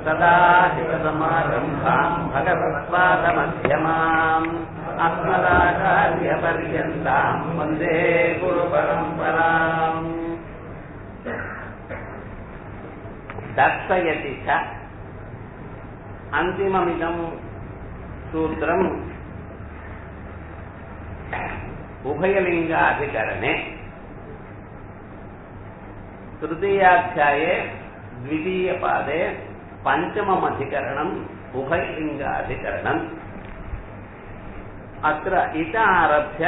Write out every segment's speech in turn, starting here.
सदाशिवसमारम्भाम् भगवत्पादमध्यमाम् अस्मदाचार्यपर्यन्ताम् वन्दे गुरुपरम्पराम् दर्शयति च अन्तिममिदम् सूत्रम् उभयलिङ्गाधिकरणे तृतीयाध्याये द्वितीयपादे पञ्चममधिकरणम् उभयलिङ्गाधिकरणम् अत्र इत आरभ्य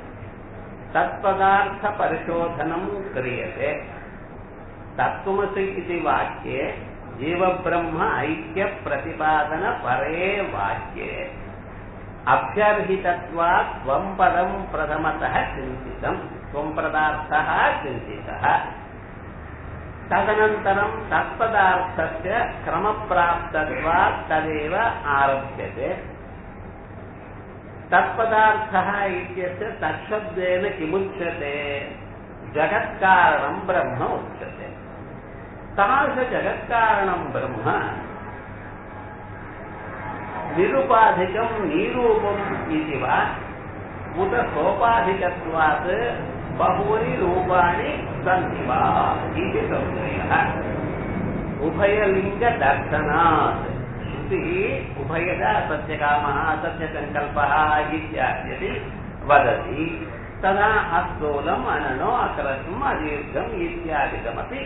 तत्पदार्थपरिशोधनम् क्रियते तत्त्वमसि इति वाक्ये जीवब्रह्म ऐक्यप्रतिपादनपरे वाक्ये अभ्यर्हितत्वात् त्वम् पदम् प्रथमतः चिन्तितम् त्वम् पदार्थः चिन्तितः तदनन्तरम् तत्पदार्थस्य क्रमप्राप्तत्वात् तदेव आरभ्यते तत्पदार्थः इत्यस्य तत्शब्देन किमुच्यते जगत्कारणम् ब्रह्म उच्यते तादृशजगत्कारणम् ब्रह्म निरुपाधिकम् निरूपम् इति वा उत सोपाधिकत्वात् बहूनि रूपाणि सन्ति वा इति संशयः उभयलिङ्गदर्शनात् श्रुतिः उभयदा सत्यकामः सत्यसङ्कल्पः इत्याद्यपि वदति तदा अस्थूलम् अननो अकरसम् अदीर्घम् इत्यादिकमपि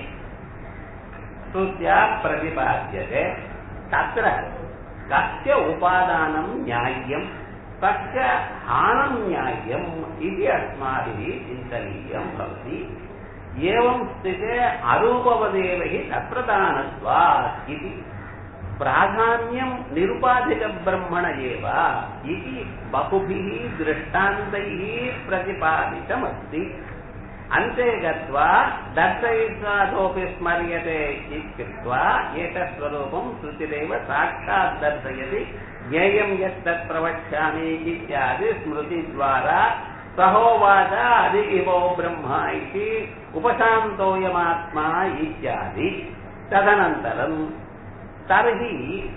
श्रुत्या प्रतिपाद्यते तत्र कस्य उपादानं न्याय्यं कस्य हानं न्याय्यम् इति अस्माभिः चिन्तनीयं भवति एवं स्थिते अरूपवदेव हि तत्प्रधानत्वात् इति प्राधान्यं निरुपाधिकब्रह्मण एव इति बहुभिः दृष्टान्तैः प्रतिपादितमस्ति अन्ते गत्वा दर्शयित्वादोऽपि स्मर्यते इत्युक्त्वा एतत्स्वरूपं श्रुतिरेव साक्षात् दर्शयति ज्ञेयं यत् तत् प्रवक्ष्यामि इत्यादि स्मृतिद्वारा सहोवाच अधि इवो ब्रह्म इति उपशान्तोऽयमात्मा इत्यादि तदनन्तरम् तर्हि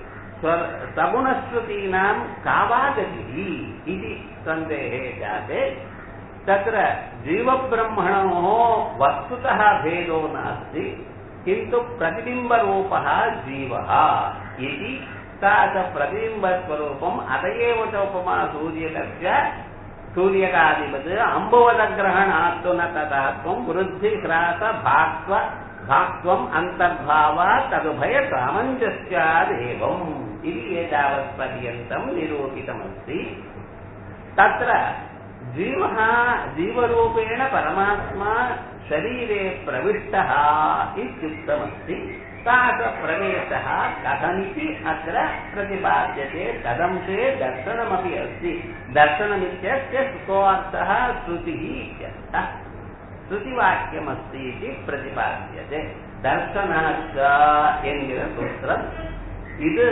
सगुणश्रुतीनां का वा गतिः इति सन्देहे जाते तत्र जीवब्रह्मणोः वस्तुतः भेदो नास्ति किन्तु प्रतिबिम्बरूपः जीवः इति सा च प्रतिबिम्बस्वरूपम् अत एव च उपमा सूर्यकस्य सूर्यकादिवत् अम्बुवदग्रहणात्तु न तथा त्वं वृद्धिह्रास भाक्त्व भाक्त्वम् अन्तर्भावा तदुभय सामञ्जस्यादेवम् इति एतावत्पर्यन्तम् निरूपितमस्ति तत्र जीवः जीवरूपेण परमात्मा शरीरे प्रविष्टः इत्युक्तमस्ति सः प्रवेशः कथमिति अत्र प्रतिपाद्यते तदंशे दर्शनमपि अस्ति दर्शनमित्यस्य सुखोऽर्थः श्रुतिः इत्यर्थः श्रुतिवाक्यमस्ति इति प्रतिपाद्यते தர்சனாச்ச என்கிற சூத்திரம் இது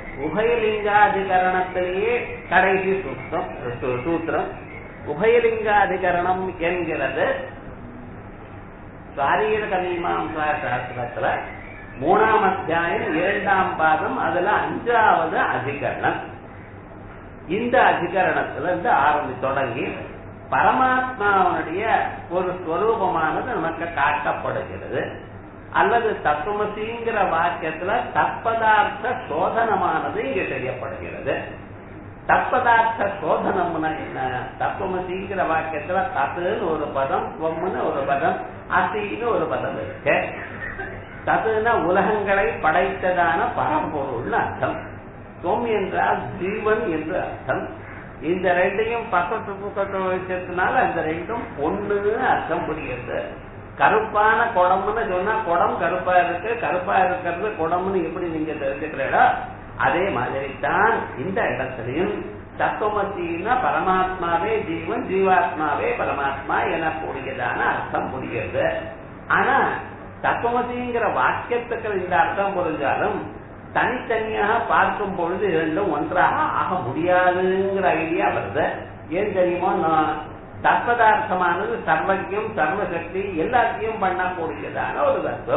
உபயலிங்காதிகரணத்திலேயே கடைசி சூத்திரம் சூத்திரம் உபயலிங்காதிகரணம் என்கிறது சாரீரக மீமாம்சா சாஸ்திரத்துல மூணாம் அத்தியாயம் இரண்டாம் பாதம் அதுல அஞ்சாவது அதிகரணம் இந்த அதிகரணத்துல இருந்து ஆரம்பி தொடங்கி பரமாத்மாவனுடைய ஒரு ஸ்வரூபமானது நமக்கு காட்டப்படுகிறது அல்லது தத்துவமசிங்கிற வாக்கியத்துல தற்பதார்த்த சோதனமானது இங்க தெரியப்படுகிறது தற்பதார்த்த சோதனம்னா என்ன தத்துவமசிங்கிற வாக்கியத்துல தத்துன்னு ஒரு பதம் துவம்னு ஒரு பதம் அசின்னு ஒரு பதம் இருக்கு தத்துனா உலகங்களை படைத்ததான பரம்பொருள்னு அர்த்தம் துவம் என்றால் ஜீவன் என்று அர்த்தம் இந்த ரெண்டையும் பக்கத்து பக்கத்து வச்சதுனால அந்த ரெண்டும் ஒண்ணுன்னு அர்த்தம் புரியுது கருப்பான குடம்னு சொன்னா குடம் கருப்பா இருக்கு கருப்பா இருக்கிறது குடம்னு எப்படி நீங்க தெரிஞ்சுக்கிறீங்களோ அதே மாதிரி தான் இந்த இடத்துலையும் தத்துவமத்தின்னா பரமாத்மாவே ஜீவன் ஜீவாத்மாவே பரமாத்மா எனக்கூடியதான அர்த்தம் புரிகிறது ஆனா தத்துவமசிங்கிற வாக்கியத்துக்கு இந்த அர்த்தம் புரிஞ்சாலும் தனித்தனியாக பார்க்கும் பொழுது இரண்டும் ஒன்றாக ஆக முடியாதுங்கிற ஐடியா வருது ஏன் தெரியுமோ நான் தற்பதார்த்தமானது சர்வஜம் சர்வசக்தி எல்லாத்தையும் பண்ணக்கூடியதான ஒரு தத்துவம்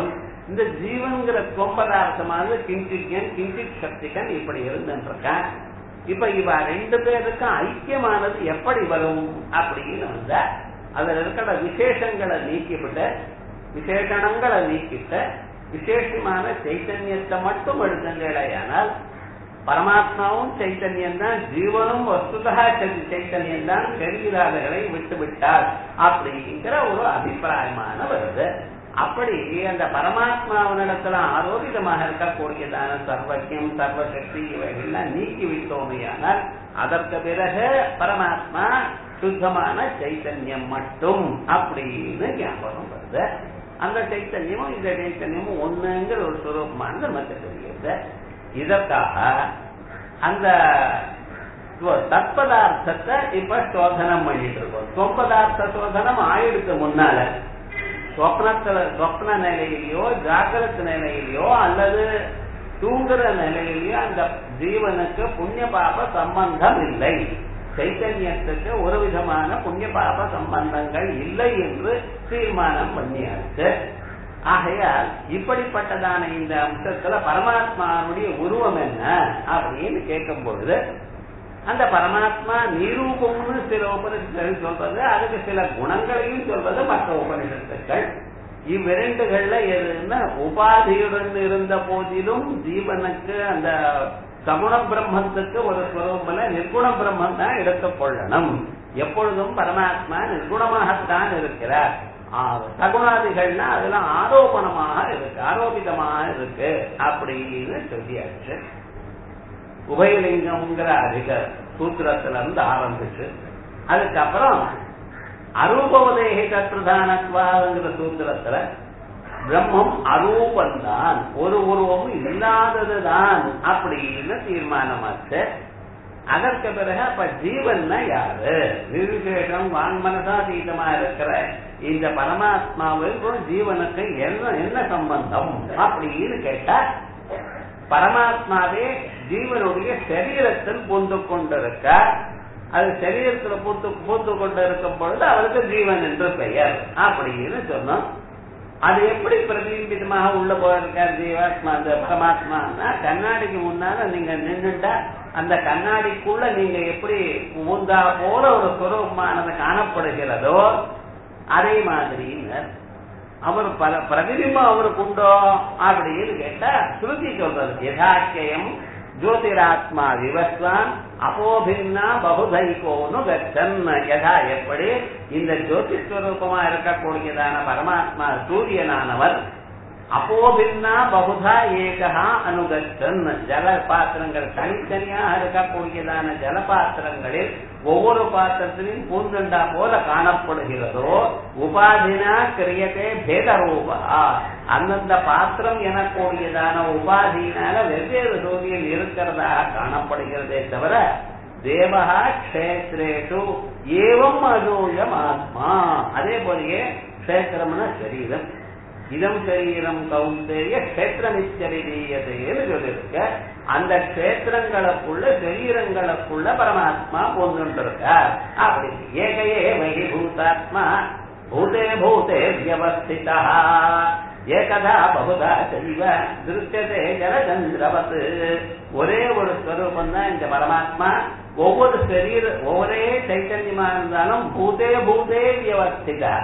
இந்த ஜீவன்கிற தொம்பதார்த்தமானது கிஞ்சிக்கன் கிஞ்சித் சக்திகன் இப்படி இருந்துருக்கான் இப்ப இவ ரெண்டு பேருக்கும் ஐக்கியமானது எப்படி வரும் அப்படின்னு வந்தா அதுல இருக்கிற விசேஷங்களை நீக்கிவிட்டு விசேஷணங்களை நீக்கிட்டு விசேஷமான சைத்தன்யத்தை மட்டும் எடுத்தீங்களேயானால் பரமாத்மாவும் சைத்தன்யம் தான் ஜீவனும் வஸ்துதா சைத்தன்யம் தான் தெரிகிறாதகளை விட்டு விட்டார் அப்படிங்கிற ஒரு அபிப்பிராயமான வருது அப்படி அந்த பரமாத்மாவனிடத்துல ஆரோக்கியமாக இருக்கக்கூடியதான சர்வக்கியம் சர்வசக்தி இவைகள்லாம் நீக்கி விட்டோமையானால் அதற்கு பிறகு பரமாத்மா சுத்தமான சைத்தன்யம் மட்டும் அப்படின்னு ஞாபகம் வருது அந்த சைத்தன்யமும் இந்த சைத்தன்யமும் ஒண்ணுங்கிற ஒரு சுரூபமானது நமக்கு தெரியுது இதற்காக அந்த தற்பதார்த்தத்தை இப்ப சோதனம் பண்ணிட்டு இருக்கோம் தொம்பதார்த்த சோதனம் ஆயிடுக்கு முன்னால சொப்னத்துல சொப்ன நிலையிலயோ ஜாகிரத நிலையிலயோ அல்லது தூங்குற நிலையிலயோ அந்த ஜீவனுக்கு புண்ணிய பாப சம்பந்தம் இல்லை சைத்தன்யத்துக்கு ஒரு விதமான புண்ணிய பாப சம்பந்தங்கள் இல்லை என்று தீர்மானம் பண்ணியாச்சு ஆகையால் இப்படிப்பட்டதான இந்த அம்சத்துல பரமாத்மாவுடைய உருவம் என்ன அப்படின்னு கேட்கும் பொழுது அந்த பரமாத்மா நிரூபம்னு சில உபனிஷத்துகள் சொல்றது அதுக்கு சில குணங்களையும் சொல்வது மற்ற உபனிஷத்துக்கள் இவ்விரண்டுகள்ல எதுன்னா உபாதியுடன் இருந்த போதிலும் ஜீவனுக்கு அந்த சகுண பிரம்மத்துக்கு ஒரு ஸ்வரூபல நிர்குண பிரம்மம் தான் எடுத்துக் கொள்ளணும் எப்பொழுதும் பரமாத்மா நிர்குணமாகத்தான் இருக்கிறார் சகுணாதிகள்னா அதெல்லாம் ஆரோபணமாக இருக்கு ஆரோபிதமாக இருக்கு அப்படின்னு சொல்லியாச்சு உபயலிங்கம்ங்கிற அதிக சூத்திரத்துல இருந்து ஆரம்பிச்சு அதுக்கப்புறம் அரூபவதேகி கற்றுதானத்வாங்கிற சூத்திரத்துல பிரம்மம் அரூபந்தான் ஒரு உருவமும் இல்லாததுதான் அப்படின்னு தீர்மானமாச்சு அதற்கு பிறகு அப்ப ஜீவன்னா யாரு நிர்விசேஷம் வான்மனசாதீதமா இருக்கிற இந்த பரமாத்மாவுக்கும் ஜீவனுக்கு என்ன என்ன சம்பந்தம் அப்படின்னு கேட்டா பரமாத்மாவே ஜீவனுடைய சரீரத்தில் பூந்து கொண்டிருக்க அது சரீரத்தில் பூத்து பூத்து கொண்டு இருக்கும் பொழுது அவருக்கு ஜீவன் என்று பெயர் அப்படின்னு சொன்னோம் அது எப்படி பிரதிபிம்பமாக உள்ள போயிருக்கார் ஜீவாத்மா அந்த பரமாத்மான்னா கண்ணாடிக்கு முன்னால நீங்க நின்றுட்டா அந்த கண்ணாடிக்குள்ள நீங்க எப்படி ஊந்தா போல ஒரு சுரூபமானது காணப்படுகிறதோ அதே மாதிரி அவர் பல பிரதிபிம்பம் அவருக்கு உண்டோ அப்படின்னு கேட்டா ஸ்ருதி சொல்றது யதாக்கியம் ஜோதிராத்மா விவஸ்வான் அப்போபின்னா பகுதைகோனு கச்சன் யதா எப்படி இந்த ஜோதிஸ்வரூபமா இருக்கக்கூடியதான பரமாத்மா சூரியனானவர் அப்போபின்னா பகுதா ஏகா அனுகச்சன் ஜல பாத்திரங்கள் தனித்தனியாக இருக்கக்கூடியதான ஜல பாத்திரங்களில் ஒவ்வொரு பாத்திரத்திலையும் பூந்தண்டா போல காணப்படுகிறதோ உபாதினா கிரியத்தே பேதரூபா அந்தந்த பாத்திரம் எனக்கூடியதான உபாதியினால வெவ்வேறு சூரியன் இருக்கிறதாக காணப்படுகிறதே தவிர தேவகா கஷேத்ரேஷு ஏவம் அஜோயம் ஆத்மா அதே போலயே கஷேத்திரம்னா சரீரம் இதம் சரீரம் கௌந்தேய கஷேத்திரமிச்சரிதீயதேன்னு சொல்லியிருக்க அந்த கஷேத்திரங்களுக்குள்ள சரீரங்களுக்குள்ள பரமாத்மா போன்றிருக்கார் அப்படி ஏகையே வகி பூதாத்மா பூதே பூதே வியவஸ்திதா ஏகதா பகுதா செய்வ திருஷ்யதே ஜலச்சந்திரவத் ஒரே ஒரு ஸ்வரூபம் தான் இந்த பரமாத்மா ஒவ்வொரு சரீர ஒரே சைத்தன்யமா இருந்தாலும் பூதே பூதே வியவஸ்திதா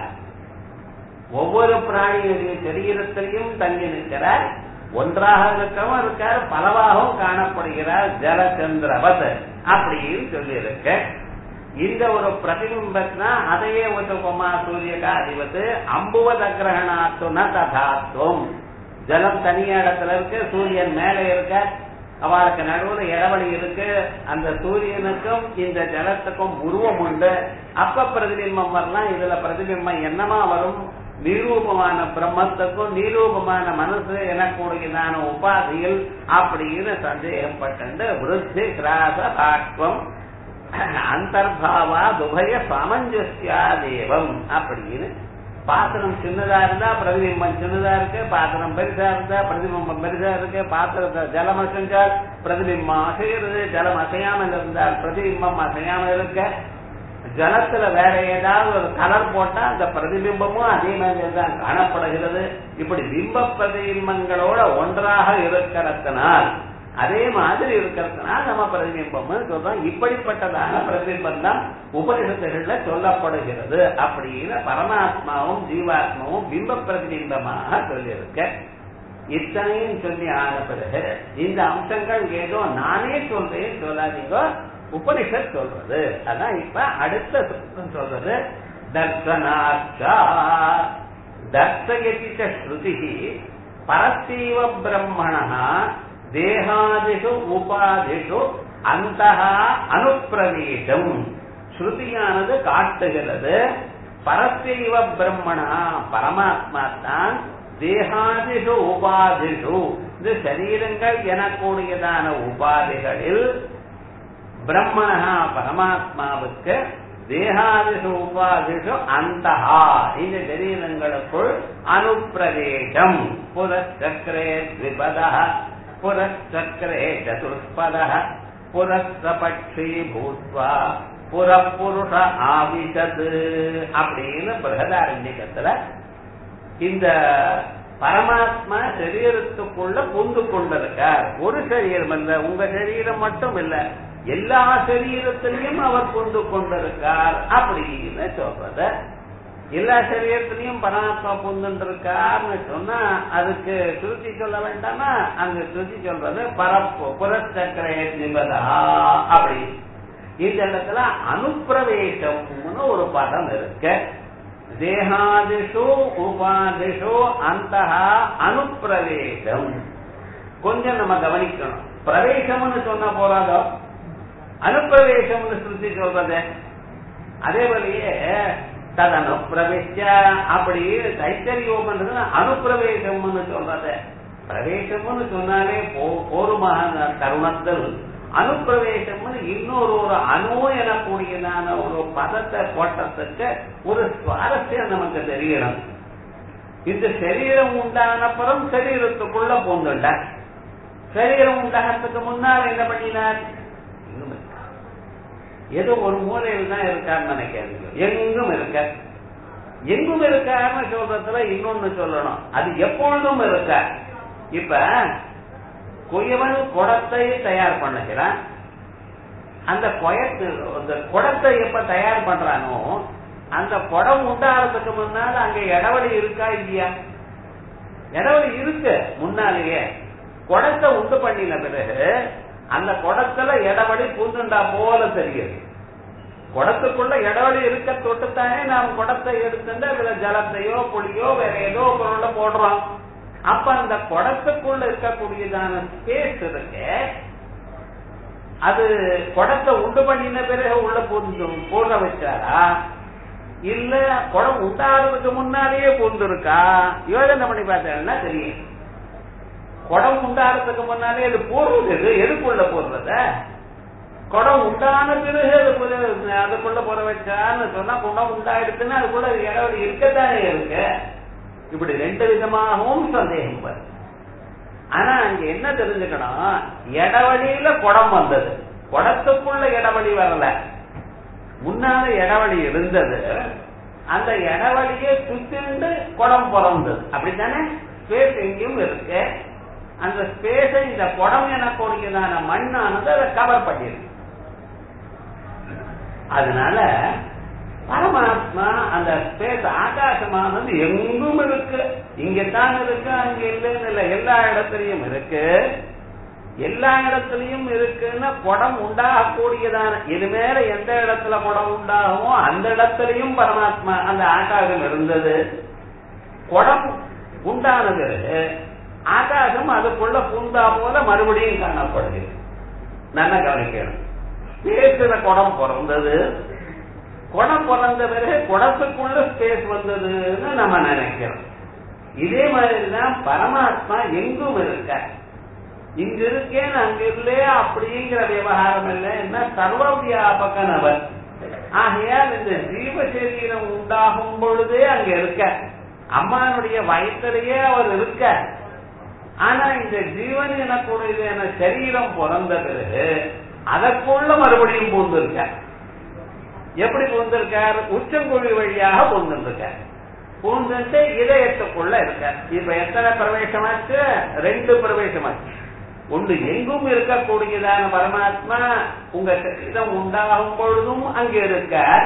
ஒவ்வொரு பிராணியுடைய சரீரத்திலையும் தங்கி நிற்கிறார் ஒன்றாக இருக்கவும் இருக்கார் பலவாகவும் காணப்படுகிறார் ஜலச்சந்திரவத் அப்படின்னு சொல்லி இருக்க இந்த ஒரு பிரதிபிம்பத்னா அதையே உபமா சூரியகாதிபத்து அம்புவத கிரகணாத்துன ததாத்துவம் ஜலம் தனியா இடத்துல இருக்கு சூரியன் மேலே இருக்க அவளுக்கு நடுவுல இடவழி இருக்கு அந்த சூரியனுக்கும் இந்த ஜலத்துக்கும் உருவம் உண்டு அப்ப பிரதிபிம்பம் வரலாம் இதுல பிரதிபிம்பம் என்னமா வரும் நிரூபமான பிரம்மத்துக்கும் நிரூபமான மனசு எனக்கூடியதான உபாதியில் அப்படின்னு சந்தேகப்பட்டு விருத்தி கிராச தாட்வம் அந்தர்பாவா துபய சமஞ்சஸ்யாதேவம் அப்படின்னு பாத்திரம் சின்னதா இருந்தா பிரதிபிம்பம் சின்னதா இருக்கு பாத்திரம் பெருசா இருந்தா பிரதிபிம்பம் பெருசா இருக்கு பாத்திரத்தை ஜலம் அசைஞ்சால் பிரதிபிம்பம் அசைகிறது ஜலம் அசையாமல் இருந்தால் பிரதிபிம்பம் அசையாமல் இருக்க ஜலத்துல வேற ஏதாவது ஒரு கலர் போட்டா அந்த பிரதிபிம்பமும் அதே மாதிரி தான் காணப்படுகிறது இப்படி பிம்ப பிரதிபிம்பங்களோட ஒன்றாக இருக்கிறதுனால் அதே மாதிரி இருக்கிறதுனால நம்ம பிரதிபிம்பம்னு சொல்றோம் இப்படிப்பட்டதான பிரதிபிம்பம் தான் உபனிஷத்துகள்ல சொல்லப்படுகிறது அப்படின்னு பரமாத்மாவும் ஜீவாத்மாவும் பிம்ப பிரதிபிம்பமாக சொல்லியிருக்க இத்தனையும் சொல்லி ஆன பிறகு இந்த அம்சங்கள் ஏதோ நானே சொல்றேன் சொல்லாதீங்க உபனிஷத் சொல்றது அதான் இப்ப அடுத்த சூத்திரம் சொல்றது தர்சனாச்சா தர்சயதி ஸ்ருதி பரத்தீவ பிரம்மணா தேகாதிஷு உபாதிஷு அந்த அனுப்பிரவேசம் ஸ்ருதியானது காட்டுகிறது பரத்தீவ பிரம்மணா பரமாத்மா தான் தேகாதிஷு உபாதிஷு இந்த சரீரங்கள் எனக்கூடியதான உபாதிகளில் பிரம்மணா பரமாத்மாவுக்கு தேகாதிஷு உபாதிஷு அந்தஹா இந்த சரீரங்களுக்குள் அனுப்பிரவேசம் புரச்சக்கரே திரிபத புரச்சக்கரே சதுஷ்பத புரஸ்தபட்சி பூத்வா புறப்புருஷ ஆவிஷது அப்படின்னு பிரகதாரண்யத்துல இந்த பரமாத்மா சரீரத்துக்குள்ள புந்து கொண்டிருக்கார் ஒரு சரீரம் இல்ல உங்க சரீரம் மட்டும் இல்ல எல்லா சரீரத்திலையும் அவர் புந்து கொண்டிருக்கார் அப்படின்னு சொல்றத எல்லா சரீரத்திலையும் பரமாத்மா புந்துட்டு இருக்கார்னு சொன்னா அதுக்கு சுருத்தி சொல்ல வேண்டாமா அங்க சுருத்தி சொல்றது பரப்பு புறச்சக்கரை நிபதா அப்படி இந்த இடத்துல அனுப்பிரவேசம்னு ஒரு பதம் இருக்கு தேகாதிஷு உபாதிஷு அந்த அனுப்பிரவேசம் கொஞ்சம் நம்ம கவனிக்கணும் பிரவேசம்னு சொன்னா போறாதோ அனுப்பிரவேசம்னு சுருத்தி சொல்றது அதே போலயே தது அனுப்பிரவேச அப்படி தைத்தரியம் பண்றது அனுப்பிரவேசம்னு சொல்றது பிரவேசம்னு சொன்னாலே போருமான தருணத்தில் அனுப்பிரவேசம்னு இன்னொரு ஒரு அணு எனக்கூடியதான ஒரு பதத்தை போட்டத்துக்கு ஒரு சுவாரஸ்யம் நமக்கு தெரியணும் இந்த சரீரம் உண்டானப்புறம் சரீரத்துக்குள்ள பூந்துள்ள சரீரம் உண்டாகிறதுக்கு முன்னால் என்ன பண்ணினார் ஏதோ ஒரு மூலையில் தான் இருக்கான்னு நினைக்கிறீங்க எங்கும் இருக்க எங்கும் இருக்காருன்னு சொல்றதுல இன்னொன்னு சொல்லணும் அது எப்பொழுதும் இருக்க இப்ப குயவன் குடத்தை தயார் பண்ணுகிறான் அந்த குயத்து அந்த குடத்தை எப்ப தயார் பண்றானோ அந்த குடம் உண்டாகிறதுக்கு முன்னால அங்க இடவழி இருக்கா இல்லையா இடவழி இருக்கு முன்னாலேயே குடத்தை உண்டு பண்ணின பிறகு அந்த குடத்துல இடவழி பூந்துண்டா போல தெரியுது குடத்துக்குள்ள இடவழி இருக்க தொட்டுத்தானே நாம் குடத்தை எடுத்துட்டு அதுல ஜலத்தையோ புளியோ வேற ஏதோ பொருளை போடுறோம் அப்ப அந்த குடத்துக்குள்ள இருக்கக்கூடியதான ஸ்பேஸ் இருக்கு அது குடத்தை உண்டு பண்ணின பிறகு உள்ள பூந்து போட வச்சாரா இல்ல குடம் உண்டாடுறதுக்கு முன்னாலேயே பூந்து இருக்கா யோஜனை பண்ணி பார்த்தேன்னா தெரியும் குடம் உண்டாடுறதுக்கு முன்னாலே அது போடுறது எது எதுக்குள்ள போடுறத குடம் உண்டான பிறகு அது அதுக்குள்ள போற வச்சான்னு சொன்னா குடம் உண்டாயிடுச்சுன்னா அதுக்குள்ள இடைவெளி இருக்கத்தானே இருக்கு இப்படி ரெண்டு விதமாகவும் சந்தேகம் வரும் ஆனா அங்க என்ன தெரிஞ்சுக்கணும் இடவழியில குடம் வந்தது குடத்துக்குள்ள இடவழி வரல முன்னால இடவழி இருந்தது அந்த இடவழியை சுத்திண்டு குடம் பிறந்தது அப்படித்தானே ஸ்பேஸ் எங்கேயும் இருக்கு அந்த ஸ்பேஸை இந்த குடம் எனக்கூடியதான மண்ணானது அதை கவர் பண்ணிருக்கு அதனால பரமாத்மா அந்த ஸ்பேஸ் ஆகாசமானது எங்கும் இருக்கு இங்கத்தான் இருக்கு அங்க இல்லைன்னு இல்லை எல்லா இடத்துலயும் இருக்கு எல்லா இடத்துலயும் இருக்குன்னா குடம் உண்டாகக்கூடியதான இது மேல எந்த இடத்துல குடம் உண்டாகுமோ அந்த இடத்துலயும் பரமாத்மா அந்த ஆகாசம் இருந்தது குடம் உண்டானது ஆகாசம் அதுக்குள்ள பூந்தா போல மறுபடியும் காணப்படுது நல்லா கவனிக்கணும் பேசுற குடம் பிறந்தது குடம் பிறந்த பிறகு குடத்துக்குள்ள ஸ்பேஸ் வந்ததுன்னு நம்ம நினைக்கிறோம் இதே மாதிரிதான் பரமாத்மா எங்கும் இருக்க இங்க இருக்கேன் அங்க இல்லையே அப்படிங்கிற விவகாரம் இல்லை என்ன சர்வ வியாபகன் அவர் ஆகையால் இந்த ஜீவ சரீரம் உண்டாகும் பொழுதே அங்க இருக்க அம்மானுடைய வயத்திலேயே அவர் இருக்க ஆனா இந்த ஜீவன் எனக்குடைய சரீரம் பிறந்த பிறகு அதற்குள்ள மறுபடியும் பூந்து இருக்க எப்படி பூந்திருக்கார் உச்சங்குழி வழியாக பூந்திருக்கார் பூந்துட்டு இதயத்துக்குள்ள இருக்கார் இப்ப எத்தனை பிரவேசமாச்சு ரெண்டு பிரவேசமாச்சு ஒன்று எங்கும் இருக்கக்கூடியதான பரமாத்மா உங்க சரீரம் உண்டாகும் பொழுதும் அங்க இருக்கார்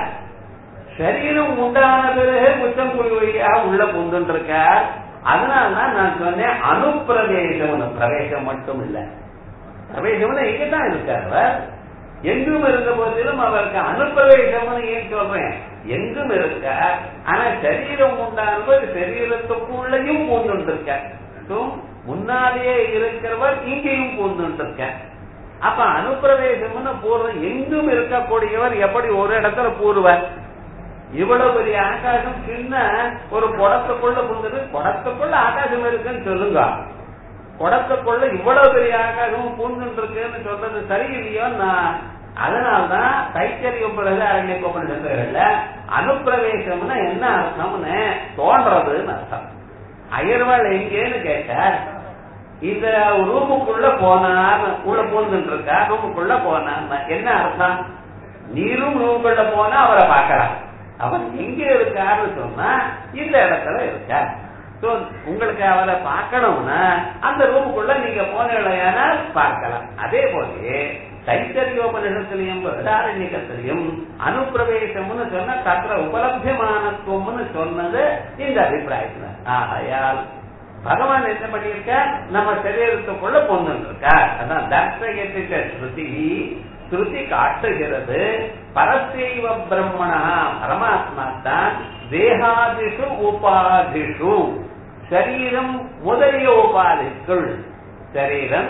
சரீரம் உண்டான பிறகு உச்சங்குழி வழியாக உள்ள பூந்துருக்கார் அதனாலதான் நான் சொன்னேன் அனுப்பிரவேசம் பிரவேசம் மட்டும் இல்ல பிரவேசம்னு இங்கதான் இருக்கார் அவர் எங்கும் இருந்த போதிலும் அவருக்கு அனுப்பிரவேசம்னு ஏன் சொல்றேன் எங்கும் இருக்க ஆனா சரீரம் உண்டானவர் சரீரத்துக்குள்ளயும் பூந்துட்டு இருக்க முன்னாலேயே இருக்கிறவர் இங்கேயும் பூந்துட்டு இருக்க அப்ப அனுப்பிரவேசம்னு பூர்வம் எங்கும் இருக்கக்கூடியவர் எப்படி ஒரு இடத்துல பூர்வர் இவ்வளவு பெரிய ஆகாசம் சின்ன ஒரு குடத்துக்குள்ள புகுந்தது குடத்துக்குள்ள ஆகாசம் இருக்குன்னு சொல்லுங்க குடத்துக்குள்ள இவ்வளவு பெரிய ஆகாசமும் பூந்துட்டு இருக்குன்னு சொல்றது சரியில்லையோ நான் அதனால்தான் தைத்தறிய பிறகு அரண்ய கோபனிடத்துல அனுப்பிரவேசம்னா என்ன அர்த்தம்னு தோன்றதுன்னு அர்த்தம் அயர்வாள் எங்கேன்னு கேட்டார் இந்த ரூமுக்குள்ள போனார் உள்ள பூந்துட்டு இருக்கா ரூமுக்குள்ள போனார் என்ன அர்த்தம் நீரும் ரூமுக்குள்ள போனா அவரை பார்க்கலாம் அவர் எங்க இருக்காருன்னு சொன்னா இந்த இடத்துல இருக்கார் உங்களுக்கு அவரை பார்க்கணும்னா அந்த ரூமுக்குள்ள நீங்க போனீங்கன்னா பார்க்கலாம் அதே போல தைத்தரியோபனிஷத்திலையும் பிரதாரண்யத்திலையும் அனுப்பிரவேசம்னு சொன்ன தத்திர உபலபியமானத்துவம்னு சொன்னது இந்த அபிப்பிராயத்துல ஆகையால் பகவான் என்ன பண்ணியிருக்க நம்ம சரீரத்துக்குள்ள பொண்ணு இருக்கா அதான் தர்சயத்திட்ட ஸ்ருதி ஸ்ருதி காட்டுகிறது பரசைவ பிரம்மணா பரமாத்மா தான் தேகாதிஷு உபாதிஷு சரீரம் முதலிய உபாதிக்குள் சரீரம்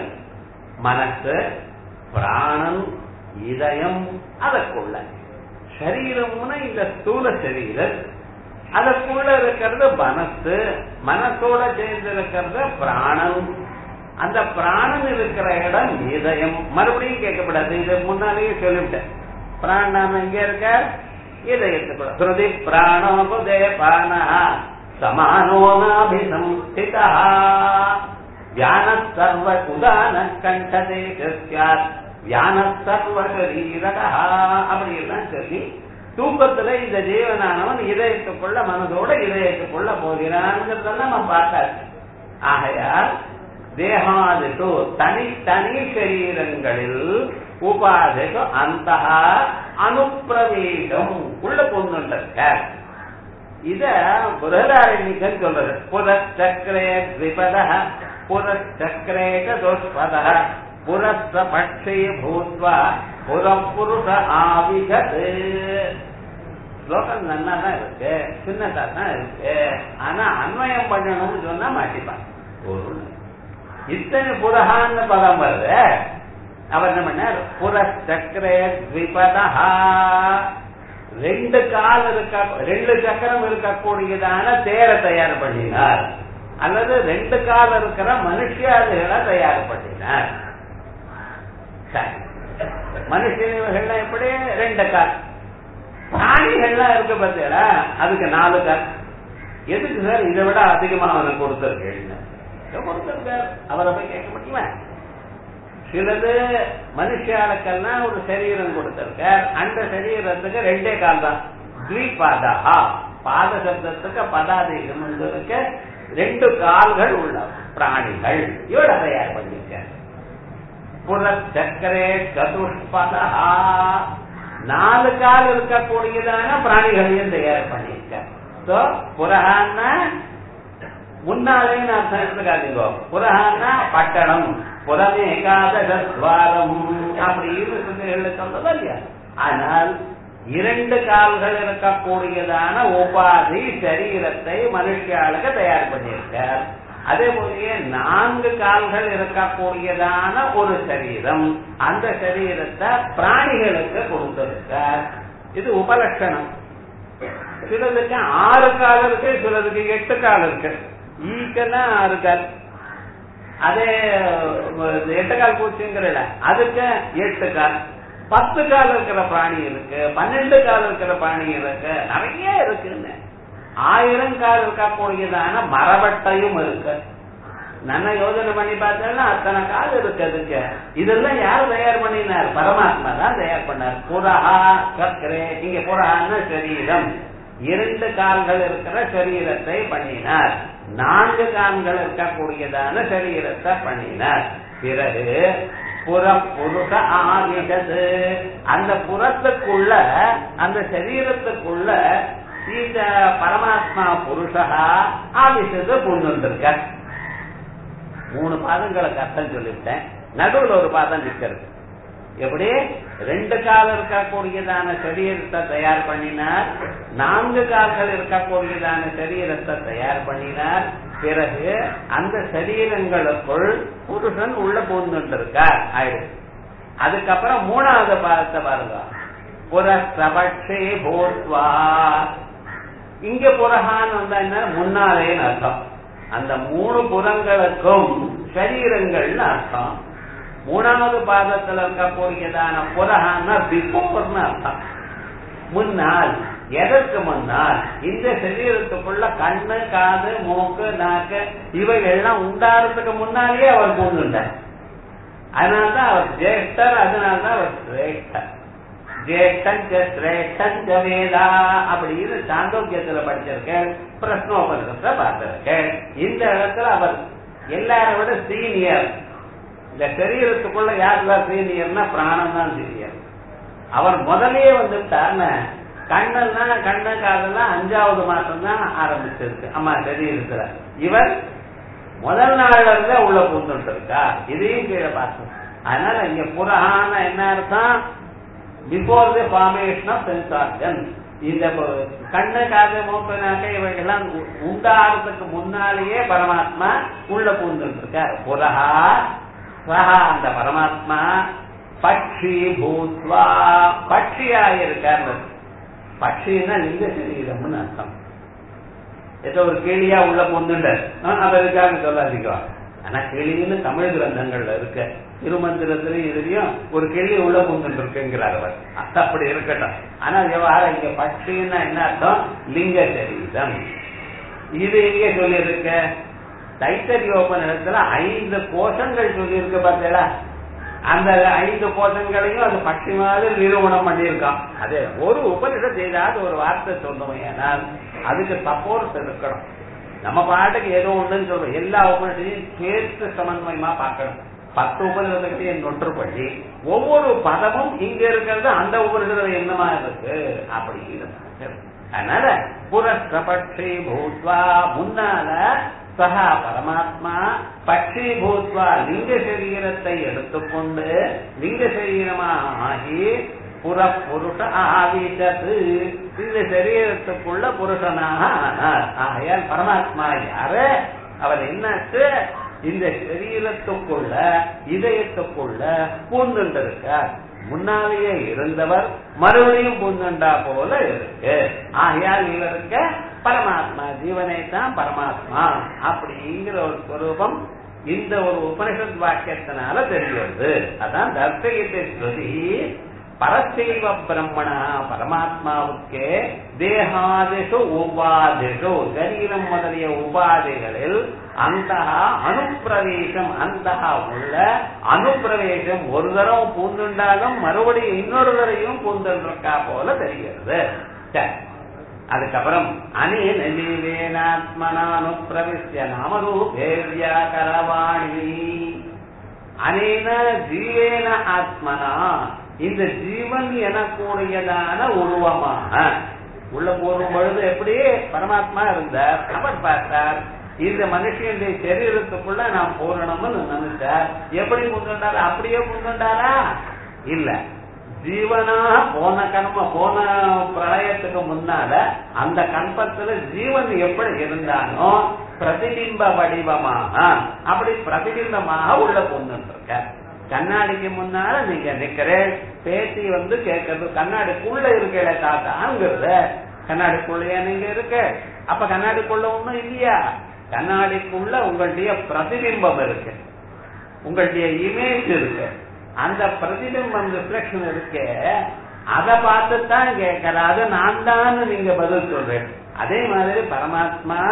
மனசு பிராணம் இதயம் அதற்குள்ள சரீரம்னா இந்த ஸ்தூல சரீரம் அதற்குள்ள இருக்கிறது மனசு மனசோட சேர்ந்து இருக்கிறது பிராணம் அந்த பிராணம் இருக்கிற இடம் இதயம் மறுபடியும் கேட்கப்படாது இது முன்னாலேயே சொல்லிவிட்டேன் பிராணம் எங்க இருக்க இதயத்துக்குள்ள ஸ்ருதி பிராணோபுதே பானா சமானோனாபிசம்ஸ்திதா வியான சர்வ உதான கண்டதே சாத் வியான சர்வ சரீரகா அப்படி எல்லாம் சொல்லி தூக்கத்துல இந்த ஜீவனானவன் இதயத்துக்குள்ள மனதோட இதயத்துக்குள்ள போகிறான்ங்கிறதெல்லாம் நம்ம பார்த்தாச்சு ஆகையால் தேகாதிஷு தனித்தனி சரீரங்களில் உபாதிஷு அந்த அனுப்பிரவேசம் உள்ள பொண்ணுண்டிருக்க இத புரதாரண்யன் சொல்றது புரச்சக்கரே த்விபத புரச்சக்கரே துஷ்பத புரஸ்த பட்சே பூத்வா புறப்புருஷ ஆவிகத் ஸ்லோகம் நல்லா தான் இருக்கு சின்னதா தான் இருக்கு ஆனா அன்வயம் பண்ணணும்னு சொன்னா மாட்டிப்பான் ஒரு இத்தனை புரஹான்னு பதம் வருது அவர் என்ன பண்ணார் புரச்சக்கரே த்விபதா ரெண்டு கால் இருக்க ரெண்டு சக்கரம் இருக்கக்கூடியதான தேரை தயார் பண்ணினார் அல்லது ரெண்டு கால் இருக்கிற மனுஷியாதுகளை தயார் பண்ணினார் சரி மனுஷன்கள்லாம் எப்படி ரெண்டு கால் பிராணிகள்லாம் இருக்கு பார்த்தீங்களா அதுக்கு நாலு கால் எதுக்கு சார் இதை விட அதிகமா அவனுக்கு கொடுத்துருக்கேன் கொடுத்திருக்கார் அவரை போய் கேட்க முடியுமா சிலது மனுஷாளுக்கெல்லாம் ஒரு சரீரம் கொடுத்திருக்கார் அந்த சரீரத்துக்கு ரெண்டே கால் தான் த்விபாதா பாத சப்தத்துக்கு பதாதீகம் இருக்க ரெண்டு கால்கள் உள்ள பிராணிகள் இவட தயார் பண்ணிருக்கார் புறச்சக்கரே சதுஷ்பதா நாலு கால் இருக்கக்கூடியதான பிராணிகளையும் தயார் பண்ணிருக்கார் புறஹான்னா முன்னாலே நான் எடுத்துக்காதீங்க புறஹான்னா பட்டணம் புறமே ஏகாதசத்வாரம் அப்படின்னு சொல்றதா இல்லையா ஆனால் இரண்டு கால்கள் இருக்கக்கூடியதான உபாதி சரீரத்தை மனுஷியாளுக்கு தயார் பண்ணியிருக்கார் அதே போலயே நான்கு கால்கள் இருக்கக்கூடியதான ஒரு சரீரம் அந்த சரீரத்தை பிராணிகளுக்கு கொடுத்திருக்கார் இது உபலட்சணம் சிலதுக்கு ஆறு கால் இருக்கு சிலதுக்கு எட்டு கால் இருக்கு ஈக்கன்னா ஆறு கால் அதே எட்டு கால் பூச்சிங்கிறல அதுக்கு எட்டு கால் பத்து கால் இருக்கிற பிராணி இருக்கு பன்னெண்டு கால் இருக்கிற பிராணி இருக்கு நிறைய இருக்குன்னு ஆயிரம் கால் இருக்கக்கூடியதான மரவட்டையும் இருக்கு நல்ல யோஜனை பண்ணி பார்த்தோம்னா அத்தனை கால் இருக்கு அதுக்கு இதெல்லாம் யார் தயார் பண்ணினார் பரமாத்மா தான் தயார் பண்ணார் புறஹா சக்கரே இங்க புறஹான்னா சரீரம் இரண்டு கால்கள் இருக்கிற சரீரத்தை பண்ணினார் நான்கு கால்கள் இருக்கக்கூடியதான சரீரத்தை பண்ணினார் பிறகு புற புருஷ ஆகிட்டது அந்த புறத்துக்குள்ள அந்த சரீரத்துக்குள்ள இந்த பரமாத்மா புருஷா ஆவிஷத்தை கொண்டு வந்திருக்க மூணு பாதங்களுக்கு அர்த்தம் சொல்லிவிட்டேன் நடுவில் ஒரு பாதம் நிற்கிறது எப்படி ரெண்டு கால் இருக்கக்கூடியதான சரீரத்தை தயார் பண்ணினார் நான்கு கால்கள் இருக்கக்கூடியதான சரீரத்தை தயார் பண்ணினார் பிறகு அந்த சரீரங்களுக்குள் புருஷன் உள்ள பூந்துருக்கார் ஆயிடுச்சு அதுக்கப்புறம் மூணாவது பாதத்தை பாருங்க புரஸ்தபட்சே போத்வா இங்க புறகான்னு வந்தா என்ன முன்னாலேன்னு அர்த்தம் அந்த மூணு புறங்களுக்கும் சரீரங்கள்னு அர்த்தம் மூணாவது பாதத்துல இருக்கக்கூடியதான புறகான்னா பிஃபோர்னு அர்த்தம் முன்னால் எதற்கு முன்னால் இந்த சரீரத்துக்குள்ள கண்ணு காது மூக்கு நாக்கு இவைகள்லாம் உண்டாறதுக்கு முன்னாலேயே அவர் பூந்துட்டார் அதனால்தான் அவர் ஜேஷ்டர் அதனால்தான் அவர் சிரேஷ்டர் ஜேஷ்டன் சிரேஷ்டன் வேதா அப்படின்னு சாந்தோக்கியத்துல படிச்சிருக்கேன் பிரஸ்னோபனிஷத்துல பார்த்திருக்கேன் இந்த இடத்துல அவர் எல்லாரை விட சீனியர் இந்த சரீரத்துக்குள்ள யாருதான் சீனியர்னா பிராணம் தான் சீனியர் அவர் முதலே வந்துட்டார்னு கண்ணெல்லாம் கண்ண காதெல்லாம் அஞ்சாவது மாசம் தான் ஆரம்பிச்சிருக்கு அம்மா சரீரத்துல இவர் முதல் நாள்ல இருந்தே உள்ள பூந்துட்டு இருக்கா இதையும் கீழே பார்த்தோம் அதனால இங்க புறஹான என்ன அர்த்தம் before the formation of sense organ இந்த கண்ணு காது மூக்கு நாக்கை இவைகள்லாம் உண்டாகிறதுக்கு முன்னாலேயே பரமாத்மா உள்ள பூந்துட்டு இருக்கார் புறஹா சஹா அந்த பரமாத்மா பட்சி பூத்வா பட்சியா இருக்கார் பட்சின்னா லிங்க சரீரம்னு அர்த்தம் ஏதோ ஒரு கேளியா உள்ள பொந்துண்டார் அவருக்காக சொல்லாதீங்க ஆனா கேளின்னு தமிழ் கிரந்தங்கள்ல இருக்க திருமந்திரத்திலையும் இதுலயும் ஒரு கேள்வி உள்ள பொந்துட்டு இருக்குங்கிறார் அவர் அது அப்படி இருக்கட்டும் ஆனா விவகாரம் இங்க பட்சின்னா என்ன அர்த்தம் லிங்க சரீரம் இது எங்க சொல்லியிருக்க தைத்தரியோபனிடத்துல ஐந்து கோஷங்கள் சொல்லியிருக்க பார்த்தீங்களா அந்த ஐந்து கோஷங்களையும் அது பட்சி மாதிரி நிறுவனம் பண்ணியிருக்கான் அதே ஒரு உபனிஷத் ஏதாவது ஒரு வார்த்தை சொன்னோம் ஏனால் அதுக்கு சப்போர்ட் இருக்கணும் நம்ம பாட்டுக்கு ஏதோ ஒண்ணுன்னு சொல்றோம் எல்லா உபனிஷத்தையும் சேர்த்து சமன்வயமா பார்க்கணும் பத்து உபனிஷத்தையும் நொற்று பண்ணி ஒவ்வொரு பதமும் இங்க இருக்கிறது அந்த உபனிஷத்துல என்னமா இருக்கு அப்படின்னு அதனால புரஸ்தபட்சி பூத்வா முன்னால சகா பரமாத்மா பட்சி பூத்வா லிங்க சரீரத்தை எடுத்துக்கொண்டு லிங்க சரீரமாக ஆகி புற புருஷ ஆவிஷத்து இந்த சரீரத்துக்குள்ள புருஷனாக ஆனார் ஆகையால் பரமாத்மா யாரு அவர் என்னாச்சு இந்த சரீரத்துக்குள்ள இதயத்துக்குள்ள பூந்துண்டிருக்கார் முன்னாலேயே இருந்தவர் மறுபடியும் பூந்துண்டா போல இருக்கு ஆகையால் இவருக்கு பரமாத்மா ஜீவனை தான் பரமாத்மா அப்படிங்கிற ஒரு ஸ்வரூபம் இந்த ஒரு உபனிஷத் வாக்கியத்தினால தெரிகிறது அதான் தர்சயித்த ஸ்ருதி பரசைவ பிரம்மணா பரமாத்மாவுக்கே தேகாதிஷு உபாதிஷு சரீரம் முதலிய உபாதிகளில் அந்த அனுப்பிரவேசம் அந்த உள்ள அனுப்பிரவேசம் ஒரு தரம் பூந்துண்டாலும் மறுபடியும் இன்னொரு தரையும் பூந்துருக்கா போல தெரிகிறது அதுக்கப்புறம் அனேன ஜீவேனாத்மனானுப்பிரவிஷ்ய நாமரூபே வியாகரவாணி அனேன ஜீவேன ஆத்மனா இந்த ஜீவன் எனக்கூடியதான உருவமாக உள்ள போகும் பொழுது எப்படி பரமாத்மா இருந்தார் அவர் பார்த்தார் இந்த மனுஷனுடைய சரீரத்துக்குள்ள நாம் போறணும்னு நினைச்சார் எப்படி முன்கொண்டாரா அப்படியே முன்கொண்டாரா இல்ல ஜீவனா போன கர்ம போன பிரளயத்துக்கு முன்னால அந்த கல்பத்துல ஜீவன் எப்படி இருந்தானோ பிரதிபிம்ப வடிவமாக அப்படி பிரதிபிம்பமாக உள்ள பொண்ணு இருக்க கண்ணாடிக்கு முன்னால நீங்க நிக்கிறேன் பேசி வந்து கேட்கறது கண்ணாடிக்குள்ள இருக்கல தாத்தாங்கிறத கண்ணாடிக்குள்ளயா நீங்க இருக்க அப்ப கண்ணாடிக்குள்ள ஒண்ணும் இல்லையா கண்ணாடிக்குள்ள உங்களுடைய பிரதிபிம்பம் இருக்கு உங்களுடைய இமேஜ் இருக்கு அந்த பிரதிபிம்பம் ரிஃப்ளெக்ஷன் இருக்கு அதை பார்த்து தான் கேட்கல அது நான் தான் நீங்க பதில் சொல்றேன் அதே மாதிரி பரமாத்மா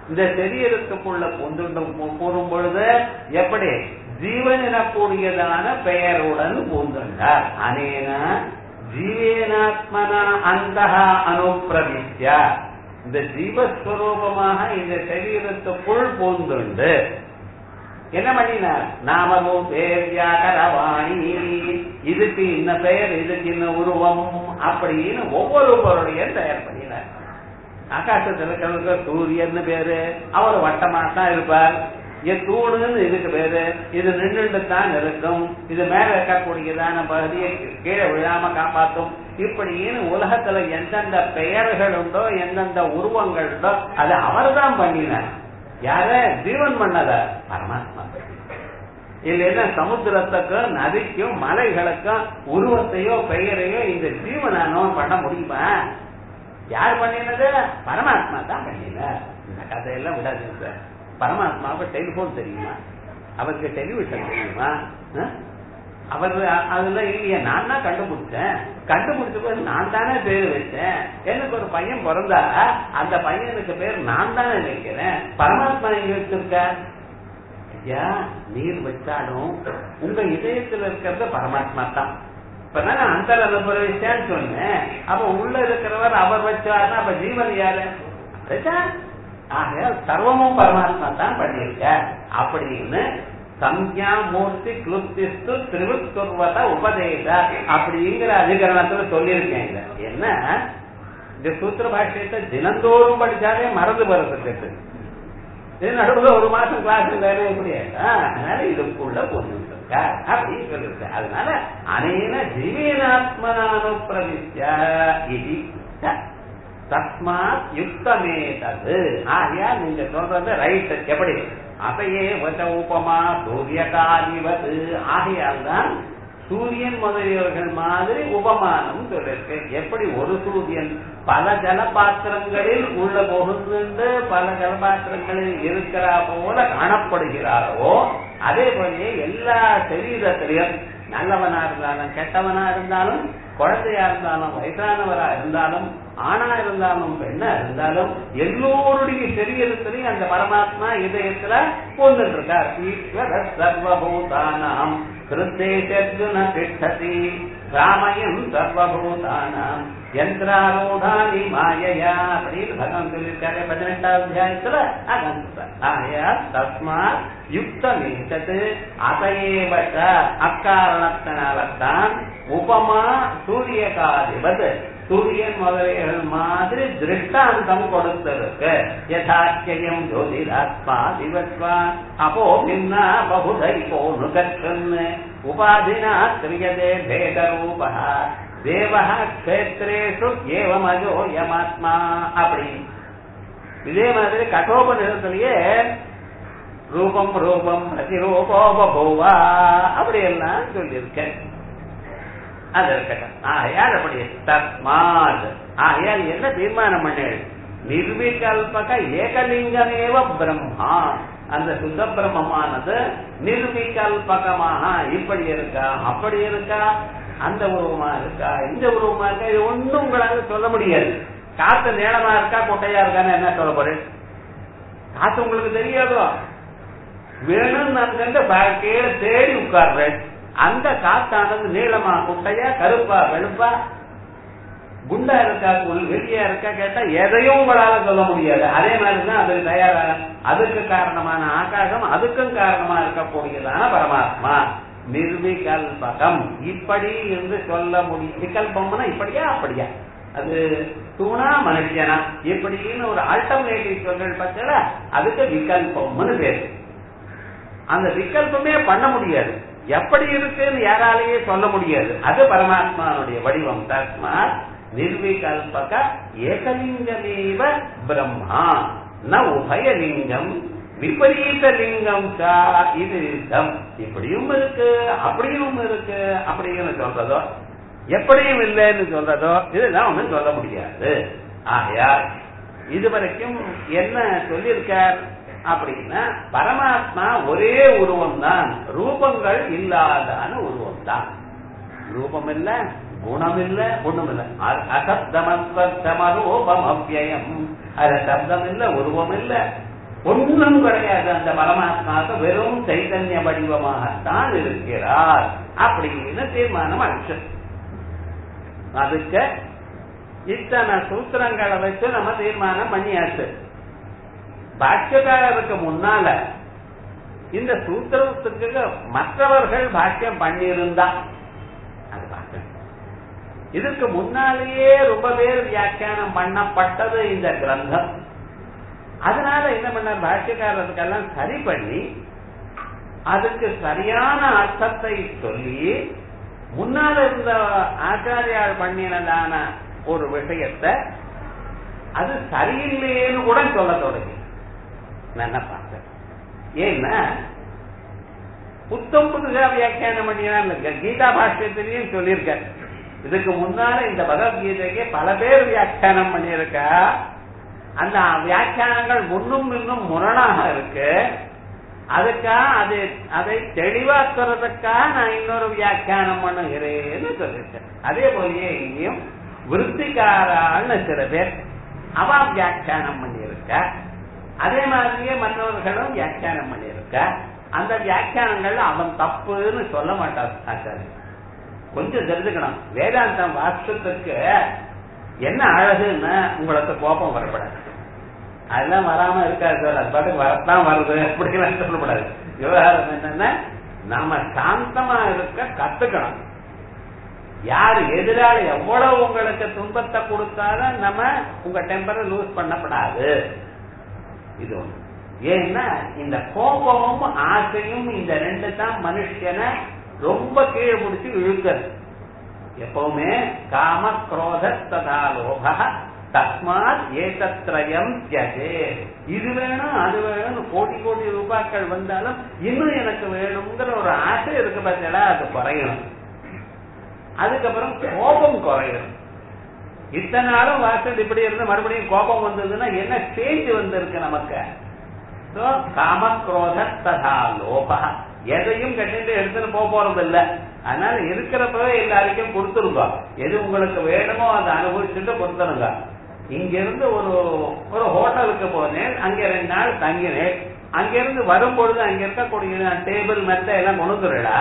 இந்த சரீரத்துக்குள்ள பூந்துண்டு கூறும் பொழுது எப்படி ஜீவன் எனக்கூடியதான பெயருடன் பூந்துண்டார் அனேன ஜீவேனாத்மனா அந்த அனுப்பிரவித்ய இந்த ஜீவஸ்வரூபமாக இந்த சரீரத்துக்குள் பூந்துண்டு என்ன பண்ணினார் நாமமும் பேர் வியாகரவாணி இதுக்கு இன்ன பெயர் இதுக்கு இன்ன உருவம் அப்படின்னு ஒவ்வொரு பொருளையும் தயார் பண்ணினார் ஆகாசத்துல கிழக்கு சூரியன் பேரு அவர் வட்டமா தான் இருப்பார் என் தூணுன்னு இதுக்கு பேரு இது நின்றுட்டு தான் இருக்கும் இது மேல இருக்கக்கூடியதான பகுதியை கீழே விழாம காப்பாத்தும் இப்படின்னு உலகத்துல எந்தெந்த பெயர்கள் உண்டோ எந்தெந்த உருவங்கள் உண்டோ அது அவர் தான் பண்ணினார் யார ஜீவன் பண்ணத பரமாத்மா இல்லைன்னா சமுத்திரத்துக்கும் நதிக்கும் மலைகளுக்கும் உருவத்தையோ பெயரையோ இந்த ஜீவனானோ பண்ண முடியுமா யார் பண்ணினது பரமாத்மா தான் பண்ணினார் இந்த கதையெல்லாம் விடாதீங்க சார் பரமாத்மாவுக்கு டெலிபோன் தெரியுமா அவருக்கு டெலிவிஷன் தெரியுமா அவர் அதுல இல்லையா நான் தான் கண்டுபிடிச்சேன் கண்டுபிடிச்ச போது நான் தானே பேர் வச்சேன் எனக்கு ஒரு பையன் பிறந்தா அந்த பையனுக்கு பேர் நான் தானே வைக்கிறேன் பரமாத்மா எங்க வச்சிருக்க ஐயா நீர் வச்சாலும் உங்க இதயத்துல இருக்கிறது பரமாத்மா தான் இப்ப நான் அந்த அனுபவிச்சேன்னு சொன்னேன் அப்ப உள்ள இருக்கிறவர் அவர் வச்சாருன்னா அப்ப ஜீவன் யாரு ஆக சர்வமும் பரமாத்மா தான் பண்ணியிருக்க அப்படின்னு சம்யா மூர்த்தி கிளுப்திஸ்து திருவுத்துவத உபதேச அப்படிங்கிற அதிகரணத்துல சொல்லியிருக்கேன் இத என்ன இந்த சூத்திர பாஷ்யத்தை தினந்தோறும் படிச்சாலே மறந்து வருது இது நடுவுல ஒரு மாசம் கிளாஸ் வேலை எப்படி அதனால இதுக்குள்ள பொண்ணு அப்படின்னு சொல்லிருக்க அதனால அனேன ஜீவேனாத்மனானு பிரவித்யா இது தஸ்மாத் யுக்தமே தது ஆகையா நீங்க சொல்றது ரைட் எப்படி அதையே வச உபமா சூரியகாதிவது ஆகையால் தான் சூரியன் முதலியவர்கள் மாதிரி உபமானம் சொல்லிருக்கு எப்படி ஒரு சூரியன் பல ஜலபாத்திரங்களில் உள்ள புகுந்து பல ஜலபாத்திரங்களில் இருக்கிறா போல காணப்படுகிறாரோ அதே போலயே எல்லா சரீரத்திலையும் நல்லவனா இருந்தாலும் கெட்டவனா இருந்தாலும் குழந்தையா இருந்தாலும் வயசானவரா இருந்தாலும் ஆணா இருந்தாலும் பெண்ணா இருந்தாலும் எல்லோருடைய சரீரத்திலையும் அந்த பரமாத்மா இதயத்துல போந்துட்டு இருக்கார் ஈஸ்வர சர்வபூதானாம் கிருத்தேஜர்ஜுன திஷ்டதி ராமயம் சர்வபூதானாம் யந்திராரூடானி மாயையா அப்படின்னு பகவான் சொல்லியிருக்காரு பதினெட்டாம் அத்தியாயத்துல அகந்த ஆயா தஸ்மாத் யுக்தமேதது அதையேவட்ட அக்காரணத்தினால்தான் உபமா சூரியகாதிபத் சூரியன் முதலியர்கள் மாதிரி திருஷ்டாந்தம் கொடுத்திருக்கு யதாக்கியம் ஜோதிராத்மா திவத்வா அப்போ பின்னா பகுதைகோ நுகற்றன் உபாதினா கிரியதே பேத ரூபா தேவா கஷேத்திரேஷு ஏவமஜோ யமாத்மா அப்படி இதே மாதிரி கட்டோபனிடத்திலேயே ரூபம் ரூபம் பிரதிரூபோ பபூவா அப்படி எல்லாம் சொல்லியிருக்கேன் அது இருக்கட்டும் ஆகையால் அப்படி தஸ்மாத் ஆகையால் என்ன தீர்மானம் பண்ணு நிர்விகல்பக ஏகலிங்கமேவ பிரம்மா அந்த சுத்த பிரம்மமானது நிர்விகல்பகமாக இப்படி இருக்கா அப்படி இருக்கா அந்த உருவமா இருக்கா இந்த உருவமா இருக்கா இது ஒண்ணும் உங்களால சொல்ல முடியாது காத்து நீளமா இருக்கா கொட்டையா இருக்கான்னு என்ன சொல்ல போறேன் காத்து உங்களுக்கு தெரியாதோ வேணும்னு நான் கண்டு கீழே தேடி உட்கார்றேன் அந்த காத்தானது நீளமா குட்டையா கருப்பா வெளுப்பா குண்டா இருக்கா வெளியா இருக்கா கேட்டா எதையும் உங்களால சொல்ல முடியாது அதே மாதிரிதான் அது தயாரா அதுக்கு காரணமான ஆகாசம் அதுக்கும் காரணமா இருக்கக்கூடியதான பரமாத்மா நிர்விகல்பகம் இப்படி என்று சொல்ல முடியும் விகல்பம்னா இப்படியா அப்படியா அது தூணா மனுஷனா இப்படின்னு ஒரு ஆல்டர்னேட்டிவ் சொல்கள் பார்த்தா அதுக்கு விகல்பம்னு பேரு அந்த விகல்பமே பண்ண முடியாது எப்படி இருக்குன்னு யாராலேயே சொல்ல முடியாது அது பரமாத்மாவுடைய வடிவம் தஸ்மாத் நிர்விகல்பக ஏகலிங்கமேவ பிரம்மா ந உபயலிங்கம் விபரீத லிங்கம் இது யுத்தம் இப்படியும் இருக்கு அப்படியும் இருக்கு அப்படின்னு சொல்றதோ எப்படியும் இல்லைன்னு சொல்றதோ இதுதான் ஒண்ணும் சொல்ல முடியாது ஆகையா இதுவரைக்கும் என்ன சொல்லியிருக்கார் அப்படின்னா பரமாத்மா ஒரே உருவம் தான் ரூபங்கள் இல்லாதான உருவம் தான் ரூபம் இல்ல குணம் இல்ல ஒண்ணும் இல்ல அசப்தமஸ்வர்த்தமரூபம் அவ்யயம் அது சப்தம் இல்ல உருவம் இல்ல ஒன்றும் கிடையாது அந்த பரமாத்மாவுக்கு வெறும் சைதன்ய வடிவமாகத்தான் இருக்கிறார் அப்படின்னு தீர்மானம் ஆச்சு அதுக்கு இத்தனை சூத்திரங்களை வச்சு நம்ம தீர்மானம் பண்ணியாச்சு பாஷ்யக்காரருக்கு முன்னால இந்த சூத்திரத்துக்கு மற்றவர்கள் பாஷ்யம் பண்ணியிருந்தா அது பார்க்கணும் இதற்கு முன்னாலேயே ரொம்ப பேர் வியாக்கியானம் பண்ணப்பட்டது இந்த கிரந்தம் அதனால என்ன பண்ண பாஷ்யக்காரருக்கெல்லாம் சரி பண்ணி அதுக்கு சரியான அர்த்தத்தை சொல்லி முன்னால் இருந்த ஆச்சாரியால் பண்ணினதான ஒரு விஷயத்தை அது சரியில்லையேன்னு கூட சொல்ல தொடங்கி நான் என்ன பார்த்தேன் ஏன்னா புத்தம் புதுசா வியாக்கியானம் பண்ணினா கீதா பாஷ்யத்திலையும் சொல்லியிருக்க இதுக்கு முன்னால இந்த பகவத்கீதைக்கு பல பேர் வியாக்கியானம் பண்ணியிருக்கா அந்த வியாக்கியானங்கள் முன்னும் இன்னும் முரணாக இருக்கு அதுக்காக அது அதை தெளிவாக்குறதுக்காக நான் இன்னொரு வியாக்கியானம் பண்ணுகிறேன்னு சொல்லியிருக்கேன் அதே போலயே இங்கேயும் விருத்திகாரான்னு சில பேர் அவ வியாக்கியானம் பண்ணியிருக்க அதே மாதிரியே மற்றவர்களும் வியாக்கியானம் பண்ணியிருக்க அந்த வியாக்கியானங்கள்ல அவன் தப்புன்னு சொல்ல மாட்டான் ஆச்சாரியன் கொஞ்சம் தெரிஞ்சுக்கணும் வேதாந்தம் வாஸ்துக்கு என்ன அழகுன்னு உங்களுக்கு கோபம் வரப்படாது அதெல்லாம் வராம இருக்காது சார் அது பாட்டுக்கு வரத்தான் வருது அப்படிலாம் சொல்லப்படாது விவகாரம் என்னன்னா நாம சாந்தமா இருக்க கத்துக்கணும் யார் எதிராளி எவ்வளவு உங்களுக்கு துன்பத்தை கொடுத்தாலும் நம்ம உங்க டெம்பரை லூஸ் பண்ணப்படாது இது ஒண்ணு ஏன்னா இந்த கோபமும் ஆசையும் இந்த ரெண்டு தான் மனுஷனை ரொம்ப கீழே பிடிச்சி இழுக்கிறது எப்பவுமே காம குரோத ததா லோக தஸ்மாத் ஏதத்ரயம் தியஜே இது வேணும் அது வேணும் கோடி கோடி ரூபாய்கள் வந்தாலும் இன்னும் எனக்கு வேணுங்கிற ஒரு ஆசை இருக்கு பார்த்தீங்களா அது குறையணும் அதுக்கப்புறம் கோபம் குறையணும் இத்தனை நாளும் வாசல் இப்படி இருந்து மறுபடியும் கோபம் வந்ததுன்னா என்ன சேஞ்ச் வந்திருக்கு நமக்கு காம குரோத ததா லோபா எதையும் கட்டிட்டு எடுத்துட்டு போக போறது இல்ல அதனால இருக்கிறப்பவே எல்லாருக்கும் கொடுத்துருங்க எது உங்களுக்கு வேணுமோ அதை அனுபவிச்சுட்டு கொடுத்துருங்க இங்க இருந்து ஒரு ஒரு ஹோட்டலுக்கு போனேன் அங்க ரெண்டு நாள் தங்கினேன் அங்க இருந்து வரும்பொழுது அங்க இருக்கக்கூடிய டேபிள் மெத்த எல்லாம் கொண்டுறா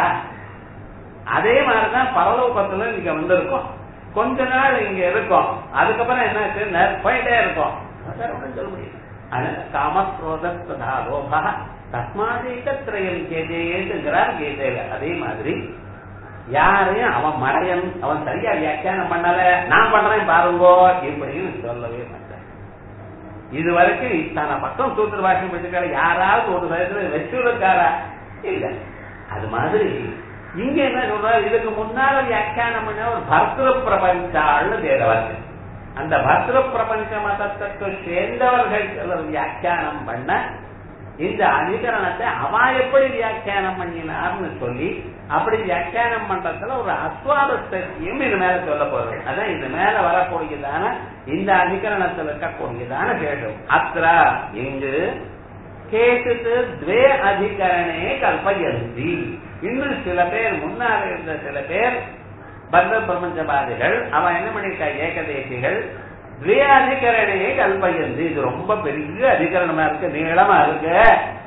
அதே மாதிரிதான் பரலோகத்துல இங்க வந்திருக்கோம் கொஞ்ச நாள் இங்க இருக்கும் அதுக்கப்புறம் என்ன போயிட்டே இருக்கும் சொல்ல முடியும் காமக்ரோதா லோபா தஸ்மாதேகத்திரயம் கேதேங்கிறார் கீதையில அதே மாதிரி யாரையும் அவன் மறையன் அவன் சரியா வியாக்கியானம் பண்ணல நான் பண்றேன் பாருங்கோ இப்படின்னு சொல்லவே மாட்டேன் இது வரைக்கும் இத்தனை பக்கம் சூத்திர பாஷம் வச்சிருக்காரு யாராவது ஒரு சதத்துல வச்சுருக்காரா இல்ல அது மாதிரி இங்க என்ன சொல்றாரு இதுக்கு முன்னால வியாக்கியானம் பண்ண ஒரு பர்திரு பிரபஞ்சாள்னு தேரவாரு அந்த பத்ர பிரபஞ்ச மதத்துக்கு சேர்ந்தவர்கள் சிலர் வியாக்கியானம் பண்ண இந்த அதிகரணத்தை அவ எப்படி வியாக்கியானம் பண்ணினார்னு சொல்லி அப்படி வியாக்கியானம் பண்றதுல ஒரு அஸ்வாரஸ்தியம் இது மேல சொல்ல போறது அதான் இது மேல வரக்கூடியதான இந்த அதிகரணத்தில் இருக்கக்கூடியதான கேட்டும் அத்திர இங்கு கேட்டுட்டு துவே அதிகரணே கல்பயந்தி இன்னும் சில பேர் முன்னால இருந்த சில பேர் பத்ர பிரபஞ்சவாதிகள் அவன் என்ன பண்ணிருக்கா ஏகதேசிகள் துவே அதிகரணையை கல்பயந்து இது ரொம்ப பெரிய அதிகரணமா இருக்கு நீளமா இருக்கு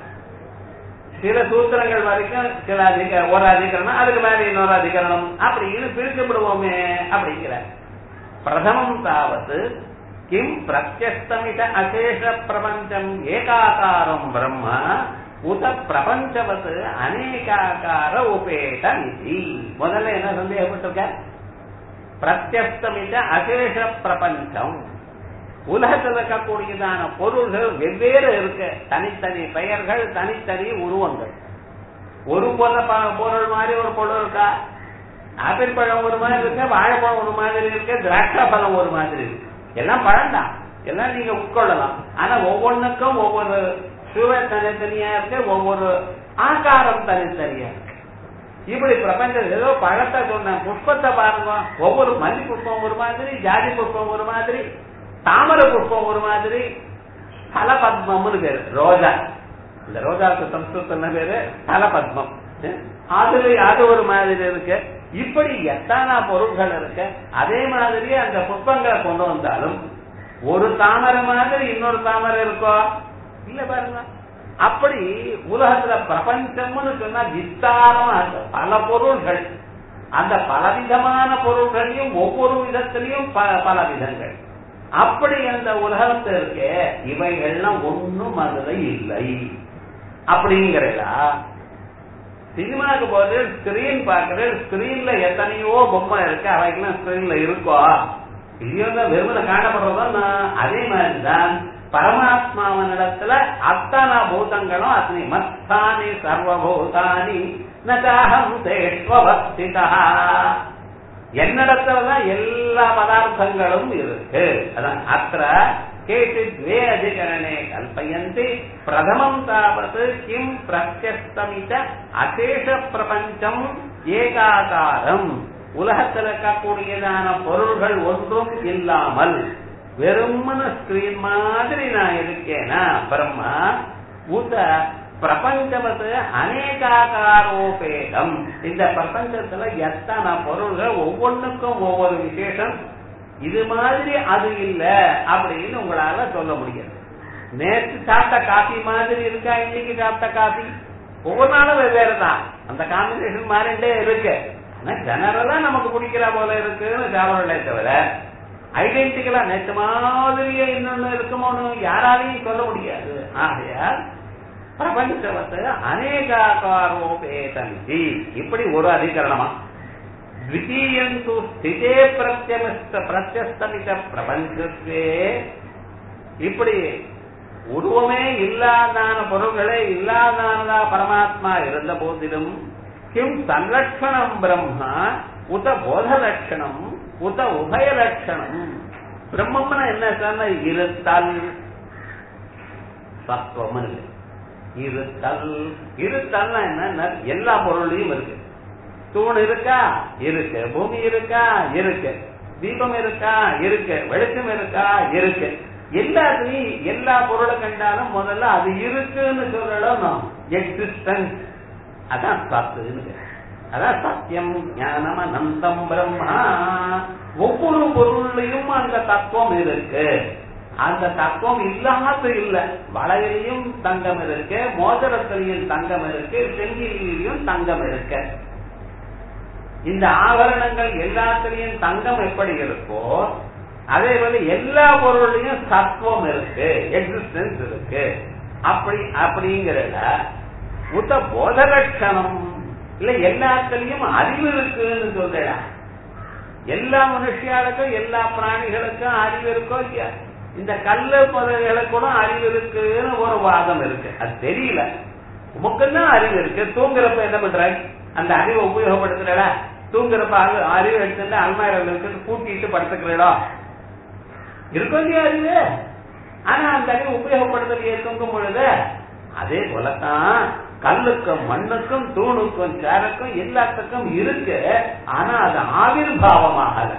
சில சூத்திரங்கள் வரைக்கும் சில அதிக ஒரு அதிகரணம் அதுக்கு மேல இன்னொரு அதிகரணம் அப்படின்னு பிரித்து விடுவோமே அப்படிங்கிற பிரதமம் தாவது கிம் பிரத்யஸ்தமித அசேஷ பிரபஞ்சம் ஏகாகாரம் பிரம்ம உத பிரபஞ்சவத்து அநேகாக்கார உபேதம் இது முதல்ல என்ன சந்தேகப்பட்டிருக்க பிரத்யஸ்தமித அசேஷ பிரபஞ்சம் உலகத்தில் இருக்கக்கூடியதான பொருள்கள் வெவ்வேறு இருக்கு தனித்தனி பெயர்கள் தனித்தனி உருவங்கள் ஒரு போல பொருள் மாதிரி ஒரு பொருள் இருக்கா ஆப்பிள் பழம் ஒரு மாதிரி இருக்கு வாழைப்பழம் ஒரு மாதிரி இருக்கு திராட்சை பழம் ஒரு மாதிரி இருக்கு எல்லாம் பழம் தான் எல்லாம் நீங்க உட்கொள்ளலாம் ஆனா ஒவ்வொன்றுக்கும் ஒவ்வொரு சுவை தனித்தனியா இருக்கு ஒவ்வொரு ஆகாரம் தனித்தனியா இருக்கு இப்படி பிரபஞ்சம் ஏதோ பழத்தை சொன்ன புஷ்பத்தை பாருங்க ஒவ்வொரு மல்லி புஷ்பம் ஒரு மாதிரி ஜாதி புஷ்பம் ஒரு மாதிரி தாமரை புஷ்பம் ஒரு மாதிரி ஸ்தல பத்மம்னு பேரு ரோஜா இந்த ரோஜாவுக்கு சம்ஸ்கிருத்தம் பேரு ஸ்தல பத்மம் அதுல அது ஒரு மாதிரி இருக்கு இப்படி எத்தனை பொருட்கள் இருக்கு அதே மாதிரியே அந்த புஷ்பங்களை கொண்டு வந்தாலும் ஒரு தாமரை மாதிரி இன்னொரு தாமரை இருக்கோ இல்ல பாருங்க அப்படி உலகத்துல பிரபஞ்சம்னு சொன்னா விஸ்தாரமா இருக்கு. பல பொருள்கள் அந்த பலவிதமான பொருள்களையும் ஒவ்வொரு விதத்திலையும் ப- பல விதங்கள் அப்படி அந்த உலகத்துல இருக்க இவைகள்லாம் ஒண்ணும் அதுல இல்லை அப்படிங்கிறதா சினிமாவுக்கு போது ஸ்கிரீன் பாக்குறது ஸ்கிரீன்ல எத்தனையோ பொம்மை இருக்கு அவைக்கெல்லாம் ஸ்கிரீன்ல இருக்கோ இல்லையோ தான் வெறுமனை காணப்படுறதோ அதே மாதிரிதான் பரமாத்மாவனிடத்துல அத்தனை பூதங்களும் அத்தனை மஸ்தானி சர்வபூதானி நகாஹம் தேஷ்வபக்திதா என்னிடத்துலதான் எல்லா பதார்த்தங்களும் இருக்கு அதான் அத்த கேச்சித் வே அதிகரணே கல்பயந்தி பிரதமம் தாவத் கிம் பிரத்யஸ்தமித அசேஷ பிரபஞ்சம் ஏகாகாரம் உலகத்தில் இருக்கக்கூடியதான பொருள்கள் ஒன்றும் இல்லாமல் வெறுமன ஸ்கிரீன் மாதிரி நான் இருக்கேனா பிரம்மா உத பிரபஞ்சமது அநேகாகாரோபேதம் இந்த பிரபஞ்சத்துல எத்தனை பொருள்கள் ஒவ்வொன்றுக்கும் ஒவ்வொரு விசேஷம் இது மாதிரி அது இல்ல அப்படின்னு உங்களால சொல்ல முடியாது நேற்று சாப்பிட்ட காபி மாதிரி இருக்கா இன்னைக்கு சாப்பிட்ட காபி ஒவ்வொரு நாளும் வெவ்வேறு தான் அந்த காம்பினேஷன் மாறிட்டே இருக்கு ஆனா ஜெனரலா நமக்கு பிடிக்கிற போல இருக்குன்னு சாப்பிடலே தவிர ஐடென்டிக்கலா நேற்று மாதிரியே இன்னொன்னு இருக்குமோன்னு யாராலையும் சொல்ல முடியாது ஆகையால் பிரபஞ்சவத்து அநேகாகாரோபேதந்தி இப்படி ஒரு அதிகரணமா द्वितीयन्तु स्थिते பிரத்யமிஸ்த பிரத்யஸ்தமித பிரபஞ்சத்தே இப்படி உருவமே இல்லாதான பொருள்களே இல்லாதானதா பரமாத்மா இருந்த போதிலும் கிம் சன்லட்சணம் பிரம்மா உத போத லட்சணம் உத உபய லட்சணம் பிரம்மம்னா என்ன சொன்ன இருத்தல் சத்துவம் இருக்கு இருத்தல் இருத்தல்னா என்ன எல்லா பொருளையும் இருக்கு தூண் இருக்கா இருக்கு பூமி இருக்கா இருக்கு தீபம் இருக்கா இருக்கு வெளிச்சம் இருக்கா இருக்கு எல்லாத்தையும் எல்லா பொருளை கண்டாலும் முதல்ல அது இருக்குன்னு சொல்லணும் எக்ஸிஸ்டன்ஸ் அதான் சத்துன்னு அதான் சத்தியம் ஞானம் அனந்தம் பிரம்மா ஒவ்வொரு பொருள்லையும் அந்த தத்துவம் இருக்கு அந்த தத்துவம் இல்லாத இல்ல வளையலையும் தங்கம் இருக்கு மோதிரத்திலையும் தங்கம் இருக்கு செங்கிலியும் தங்கம் இருக்கு இந்த ஆபரணங்கள் எல்லாத்திலையும் தங்கம் எப்படி இருக்கோ அதே போல எல்லா பொருளையும் சத்துவம் இருக்கு எக்ஸிஸ்டன்ஸ் இருக்கு அப்படி அப்படிங்கிறத உத்த போத லட்சணம் இல்ல எல்லாத்திலையும் அறிவு இருக்குன்னு சொல்றா எல்லா மனுஷியாளுக்கும் எல்லா பிராணிகளுக்கும் அறிவு இருக்கோ இல்லையா இந்த கல்லு புதைகளுக்கு கூட அறிவு இருக்குன்னு ஒரு வாதம் இருக்கு அது தெரியல உமக்குதான் அறிவு இருக்கு தூங்குறப்ப என்ன பண்ற அந்த அறிவை உபயோகப்படுத்துறா தூங்குறப்ப அறிவு அறிவு எடுத்துட்டு அல்மாரில வச்சுட்டு பூட்டிட்டு படுத்துக்கிறடா இருக்கும் இல்லையா அறிவு ஆனா அந்த அறிவு உபயோகப்படுத்தலையே தூங்கும் பொழுது அதே போலத்தான் கல்லுக்கும் மண்ணுக்கும் தூணுக்கும் சேருக்கும் எல்லாத்துக்கும் இருக்கு ஆனா அது ஆவிர்வாவமாகல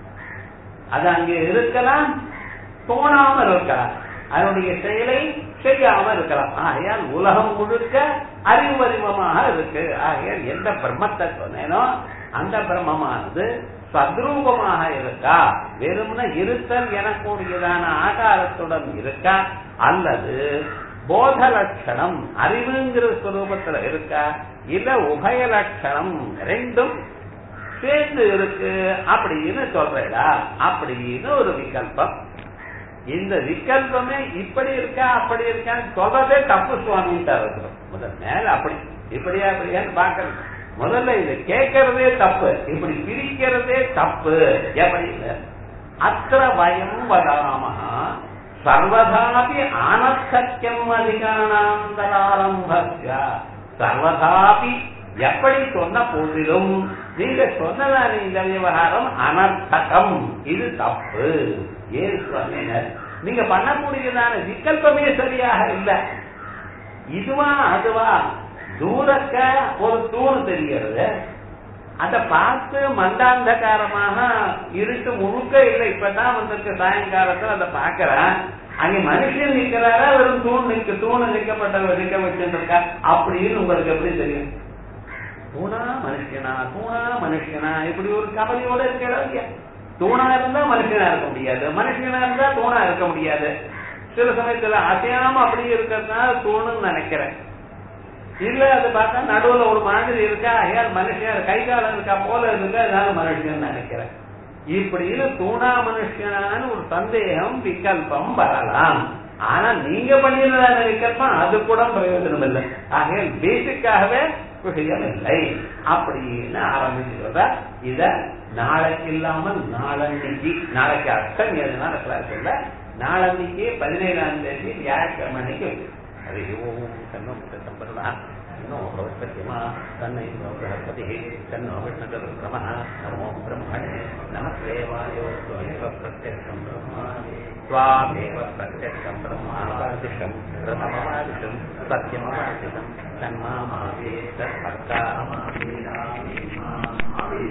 அது அங்கே இருக்கலாம் தோணாம இருக்கலாம் அதனுடைய செயலை செய்யாம இருக்கலாம் ஆகையால் உலகம் முழுக்க அறிவு அறிவமாக இருக்கு ஆகையால் எந்த பிரம்மத்தை சொன்னேனோ அந்த பிரம்மமானது சத்ரூபமாக இருக்கா வெறும்ன இருத்தல் எனக்கூடியதான ஆகாரத்துடன் இருக்கா அல்லது போத லட்சணம் அறிவுங்கிற ஸ்வரூபத்துல இருக்கா இல்ல உபய லட்சணம் ரெண்டும் சேர்ந்து இருக்கு அப்படின்னு சொல்றா அப்படின்னு ஒரு விகல்பம் இந்த விகல்பமே இப்படி இருக்கா அப்படி இருக்கான்னு சொல்றதே தப்பு சுவாமின்ட்டு இருக்கிறோம் முதல் மேல அப்படி இப்படியா இப்படியான்னு பாக்குறது முதல்ல இது கேட்கறதே தப்பு இப்படி பிரிக்கிறதே தப்பு எப்படி அத்திர பயம் வதாம சர்வதாபி ஆனசக்கியம் அதிகானாந்தராரம்பஸ்ய சர்வதாபி எப்படி சொன்ன போதிலும் நீங்க சொன்னதான இந்த விவகாரம் அனர்த்தகம் இது தப்பு ஏன் சொன்னீங்க நீங்க பண்ணக்கூடியதான விகல்பமே சரியாக இல்லை இதுவா அதுவா தூரக்க ஒரு தூண் தெரிகிறது அத பார்த்து மந்தாந்தகாரமாக இருட்டு முழுக்க இல்லை இப்பதான் வந்திருக்கு சாயங்காலத்துல அதை பாக்குறேன் அங்க மனுஷன் நிக்கிறாரா வெறும் தூண் நிக்க தூணு நிக்கப்பட்ட நிக்க வச்சிருக்கா அப்படின்னு உங்களுக்கு எப்படி தெரியும் தூணா மனுஷனா தூணா மனுஷனா இப்படி ஒரு கவலையோட இருக்கிறா இல்லையா தூணா இருந்தா மனுஷனா இருக்க முடியாது மனுஷனா இருந்தா தூணா இருக்க முடியாது சில சமயத்துல அசையாம அப்படி இருக்கிறதுனால தூணுன்னு நினைக்கிறேன் இல்ல அது பார்த்தா நடுவுல ஒரு மாதிரி இருக்கா ஐயா மனுஷன் கை காலம் இருக்கா போல இருக்கா அதனால மனுஷன் நினைக்கிறேன் இப்படின்னு தூணா மனுஷனான ஒரு சந்தேகம் விகல்பம் வரலாம் ஆனா நீங்க பண்ணிருந்தான விகல்பம் அது கூட பிரயோஜனம் இல்லை ஆக பேசிக்காகவே விஷயம் இல்லை அப்படின்னு ஆரம்பிச்சுக்கிறதா இத நாளைக்கு இல்லாமல் நாளன்னைக்கு நாளைக்கு அர்த்தம் எதுனால கிளாஸ் இல்ல நாளன்னைக்கு பதினேழாம் தேதி வியாழக்கிழமைக்கு हरि ओम तन्नो मुखसम्पन्ना तन्नो बृहस्पतिमा तन्न इन्द्रो बृहस्पतिः तन्नो विष्णुगरुक्रमः नमो ब्रह्मणे नमः देवायो त्वमेव प्रत्यक्षं ब्रह्माणि त्वामेव प्रत्यक्षं ब्रह्मावादिशं रथमवादिशं सत्यमवादिशं तन्मामावे तत्भक्तामावे